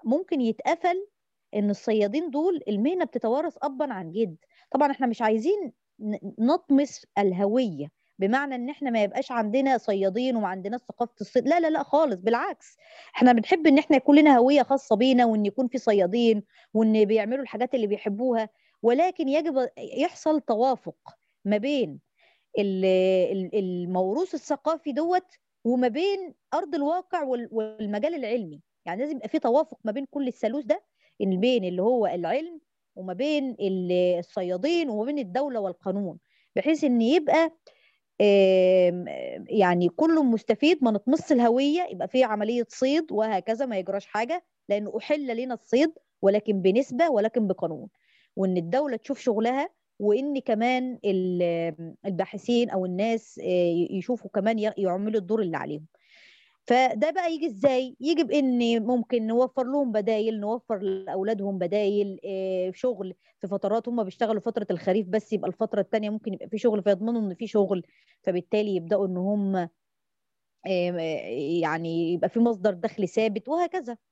ممكن يتقفل ان الصيادين دول المهنه بتتوارث ابا عن جد طبعا احنا مش عايزين نطمس الهويه بمعنى ان احنا ما يبقاش عندنا صيادين وما عندناش ثقافه الصيد لا لا لا خالص بالعكس احنا بنحب ان احنا يكون لنا هويه خاصه بينا وان يكون في صيادين وان بيعملوا الحاجات اللي بيحبوها ولكن يجب يحصل توافق ما بين الموروث الثقافي دوت وما بين ارض الواقع والمجال العلمي يعني لازم يبقى في توافق ما بين كل الثالوث ده بين اللي هو العلم وما بين الصيادين وما بين الدوله والقانون بحيث ان يبقى يعني كله مستفيد ما نطمس الهويه يبقى في عمليه صيد وهكذا ما يجراش حاجه لانه احل لنا الصيد ولكن بنسبه ولكن بقانون وان الدوله تشوف شغلها وان كمان الباحثين او الناس يشوفوا كمان يعملوا الدور اللي عليهم فده بقى يجي ازاي يجي بان ممكن نوفر لهم بدايل نوفر لاولادهم بدايل شغل في فترات هم بيشتغلوا فتره الخريف بس يبقى الفتره الثانيه ممكن يبقى في شغل فيضمنوا ان في شغل فبالتالي يبداوا ان هم يعني يبقى في مصدر دخل ثابت وهكذا